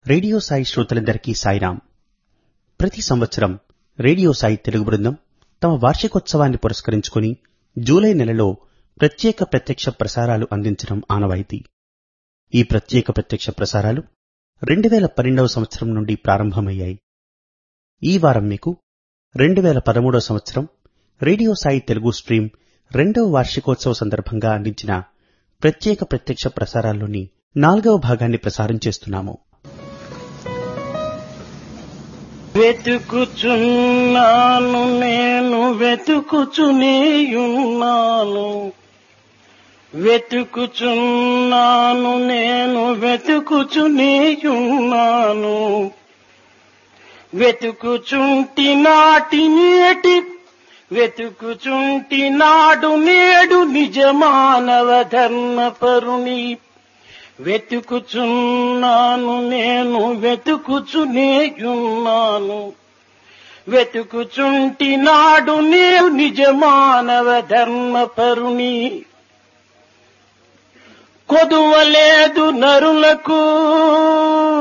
radio Sai శ్రోతలందరికీ సాయిరాం ప్రతి సంవత్సరం రేడియో సాయి తెలుగు బృందం తమ వార్షికోత్సవాన్ని పురస్కరించుకుని జూలై నెలలో ప్రత్యేక ప్రత్యక్ష ప్రసారాలు అందించడం ఆనవాయితీ ఈ ప్రత్యేక ప్రత్యక్ష ప్రసారాలు 2012వ సంవత్సరం నుండి ప్రారంభమయ్యాయి ఈ వారం మీకు 2013వ సంవత్సరం రేడియో సాయి తెలుగు స్ట్రీమ్ రెండవ వార్షికోత్సవ సందర్భంగా అందించిన ప్రత్యేక ప్రత్యక్ష ప్రసారాల్లోని నాలుగవ భాగాన్ని ప్రసారం చేస్తున్నాము వెతుకుచున్నాను నేను వెతుకుచునేయున్నాను వెతుకుచున్నాను నేను వెతుకుచునేయున్నాను వెతుకుచుంటి నాటి నేటి వెతుకుచుంటి నాడు నేడు నిజమానవ ధర్మ పరుని వెతుకుచున్నాను నేను వెతుకుచునేయున్నాను వెతుకుచుంటి నాడు నేను నిజమానవ ధర్మ పరుని కొదువలేదు నరులకు